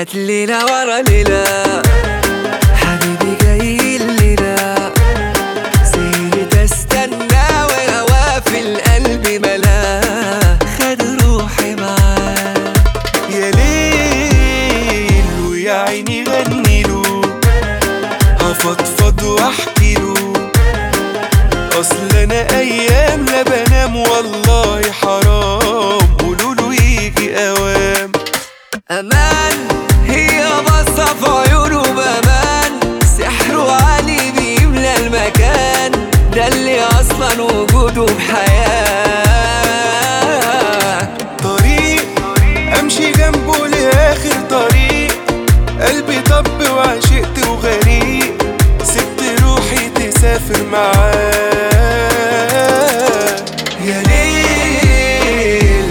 هات ليلة ورا ليلة حبيبي جاي الليلة سهرت استنى وهوا في القلب ملا خد روحي معاه يا ليل ويا عيني غني له هفضفض واحكي له اصل انا ايام لا بنام والله حرام قولوا له يجي اوام امان هي بصة في عيونه بامان سحره عالي بيملى المكان ده اللي اصلا وجوده بحياة طريق امشي جنبه لاخر طريق قلبي طب وعشقت وغريق سبت روحي تسافر معاه يا ليل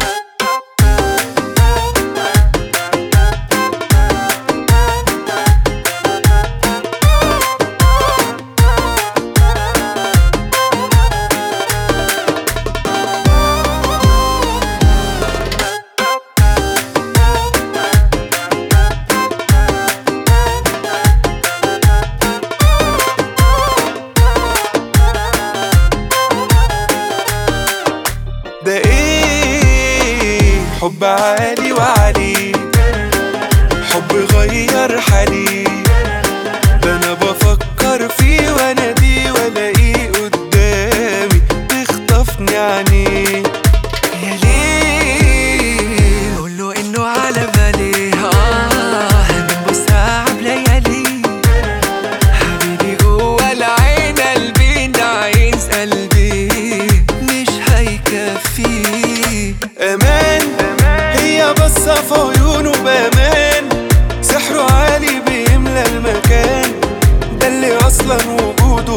ده ايه حب عالي وعلي حب غير حالي ده انا بفكر فيه وانا دي والاقيه قدامي تخطفني عينيه يا ليل قول له انه على بالي اه بنبص عب ليالي حبيبي جوا العين قلبي انت عايز قلبي مش هيكفيه امان هي بصة في عيونه بامان سحره عالي بيملى المكان ده اللي اصلا وجوده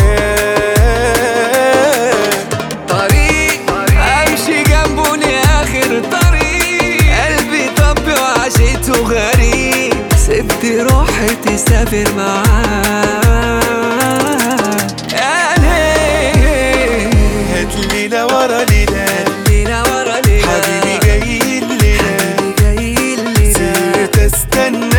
بحياة طريق امشي جنبه لاخر طريق قلبي طب وعشقته غريب سبت روحي تسافر معاه يا ليل هات ليلة ورا ليلة ليلة ورا ليلة حبيبي جاي الليلة حبيبي جاي الليلة سيرت استنى